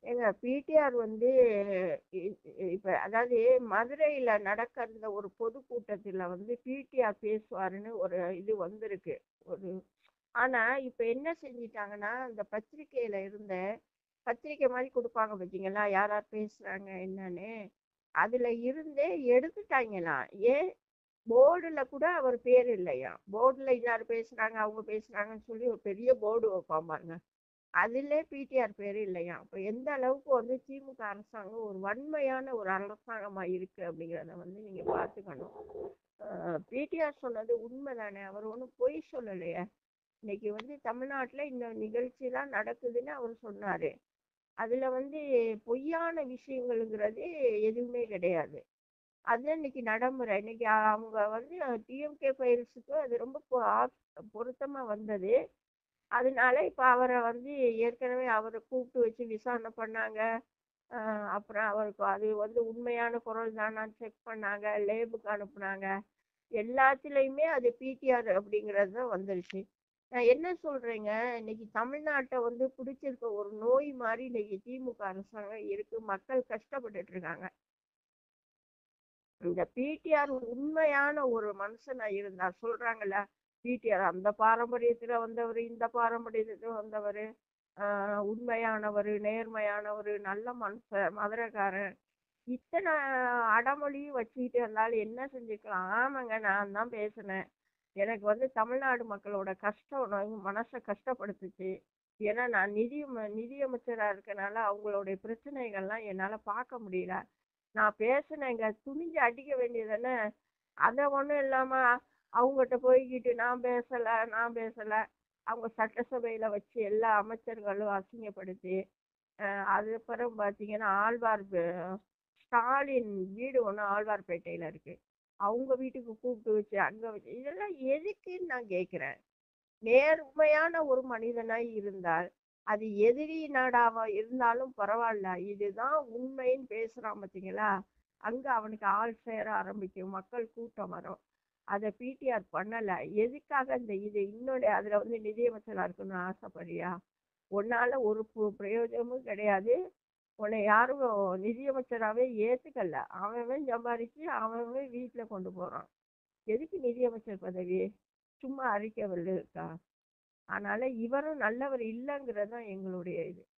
ஏங்க பிடிஆர் வந்து இ- இப்ப அதாவது மதுரையில நடக்கிற ஒரு பொதுக்கூட்டத்துல வந்து பிடிஆர் பேசுவாருன்னு ஒரு இது வந்திருக்கு ஒரு ஆனா இப்ப என்ன செஞ்சிட்டாங்கன்னா இந்த பத்திரிக்கையில இருந்த பத்திரிக்கை மாதிரி கொடுப்பாங்க பார்த்தீங்களா யார் யார் பேசுறாங்க என்னன்னு அதுல இருந்தே எடுத்துட்டாங்களாம் ஏன் போர்டுல கூட அவர் பேர் இல்லையா போர்டுல யார் பேசுறாங்க அவங்க பேசுறாங்கன்னு சொல்லி ஒரு பெரிய போர்டு வைப்பான் பாருங்க அதிலே பிடிஆர் பேர் இல்லையா அப்போ எந்த அளவுக்கு வந்து திமுக அரசாங்கம் ஒரு வன்மையான ஒரு அரசாங்கமா இருக்கு அப்படிங்கிறத வந்து நீங்க பார்த்துக்கணும் பிடிஆர் சொன்னது உண்மைதானே அவர் ஒன்றும் பொய் சொல்லலையே இன்னைக்கு வந்து தமிழ்நாட்டுல இந்த நிகழ்ச்சிலாம் நடக்குதுன்னு அவர் சொன்னாரு அதுல வந்து பொய்யான விஷயங்கள்ங்கிறது எதுவுமே கிடையாது அதுதான் இன்னைக்கு நடைமுறை இன்னைக்கு அவங்க வந்து டிஎம்கே ஃபைல்ஸுக்கு அது ரொம்ப பொ- ஆப்- பொருத்தமா வந்தது அதனால இப்ப அவரை வந்து ஏற்கனவே அவரை கூப்பிட்டு வச்சு விசாரணை பண்ணாங்க ஆஹ் அப்புறம் அவருக்கு அது வந்து உண்மையான குரல் தானான்னு செக் பண்ணாங்க லேபுக்கு அனுப்புனாங்க எல்லாத்துலயுமே அது பிடிஆர் அப்படிங்கிறது தான் வந்துருச்சு நான் என்ன சொல்றேங்க இன்னைக்கு தமிழ்நாட்டை வந்து பிடிச்சிருக்க ஒரு நோய் மாதிரி இன்னைக்கு திமுக அரசாங்கம் இருக்கு மக்கள் கஷ்டப்பட்டுட்டு இருக்காங்க இந்த பிடிஆர் உண்மையான ஒரு மனுஷனா இருந்தா சொல்றாங்கல்ல பிடிஆர் அந்த பாரம்பரியத்துல வந்தவர் இந்த பாரம்பரியத்துல வந்தவர் உண்மையானவர் நேர்மையானவர் நல்ல மனுஷன் மதுரைக்காரன் இத்தனை அடமொழியும் வச்சுக்கிட்டு இருந்தாலும் என்ன செஞ்சுக்கலாம் ஆமாங்க நான் தான் பேசினேன் எனக்கு வந்து தமிழ்நாடு மக்களோட கஷ்டம் நான் மனசை கஷ்டப்படுத்துச்சு ஏன்னா நான் நிதி நிதியமைச்சரா இருக்கனால அவங்களுடைய பிரச்சனைகள்லாம் என்னால பார்க்க முடியல நான் பேசினேங்க துணிஞ்சு அடிக்க வேண்டியதானே அதை ஒன்றும் இல்லாம அவங்ககிட்ட போய்கிட்டு நான் பேசல நான் பேசல அவங்க சட்டசபையில வச்சு எல்லா அமைச்சர்களும் அசிங்கப்படுத்தி அஹ் அதுக்கப்புறம் பார்த்தீங்கன்னா ஆழ்வார் பே- ஸ்டாலின் வீடு ஒன்று ஆழ்வார்பேட்டையில இருக்கு அவங்க வீட்டுக்கு கூப்பிட்டு வச்சு அங்க வச்சு இதெல்லாம் எதுக்குன்னு நான் கேட்குறேன் நேர்மையான ஒரு மனிதனாய் இருந்தால் அது எதிரி நாடாவா இருந்தாலும் பரவாயில்ல இதுதான் உண்மைன்னு பேசுறான் பார்த்தீங்களா அங்க அவனுக்கு ஆள் சேர ஆரம்பிக்கும் மக்கள் கூட்டம் வரும் அதை பிடிஆர் பண்ணல எதுக்காக இந்த இது இன்னொரு அதுல வந்து நிதியமைச்சரா இருக்கணும்னு ஆசைப்படுறியா உன்னால ஒரு பு- பிரயோஜனமும் கிடையாது உன்னை யாரும் நிதியமைச்சராகவே ஏத்துக்கல அவன் சம்பாரிச்சு அவன் வீட்டுல கொண்டு போறான் எதுக்கு நிதியமைச்சர் பதவி சும்மா அறிக்கை இருக்கா அதனால இவரும் நல்லவர் இல்லைங்கிறது தான் எங்களுடைய இது